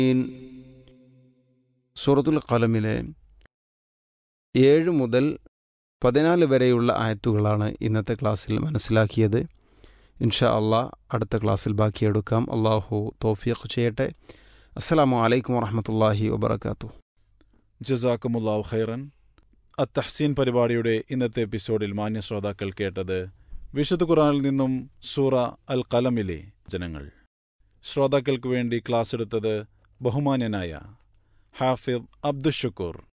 സൂറത്തുൽ ഖലമിലെ ഏഴ് മുതൽ പതിനാല് വരെയുള്ള ആയത്തുകളാണ് ഇന്നത്തെ ക്ലാസ്സിൽ മനസ്സിലാക്കിയത് ഇൻഷാ അള്ളാഹ് അടുത്ത ക്ലാസ്സിൽ ബാക്കിയെടുക്കാം അള്ളാഹു തോഫിയഖ് ചെയ്യട്ടെ അസ്സലാമു അലൈക്കും വറഹമത്തല്ലാഹി വബർക്കാത്തു ജസാക്കുമുല്ലാവ് ഖൈറൻ അത്തഹ്സീൻ പരിപാടിയുടെ ഇന്നത്തെ എപ്പിസോഡിൽ മാന്യ ശ്രോതാക്കൾ കേട്ടത് വിശുദ്ധ ഖുറാനിൽ നിന്നും സൂറ അൽ കലമിലെ ജനങ്ങൾ ശ്രോതാക്കൾക്ക് വേണ്ടി ക്ലാസ് എടുത്തത് ബഹുമാന്യനായ ഹാഫിദ് അബ്ദുഷുക്കൂർ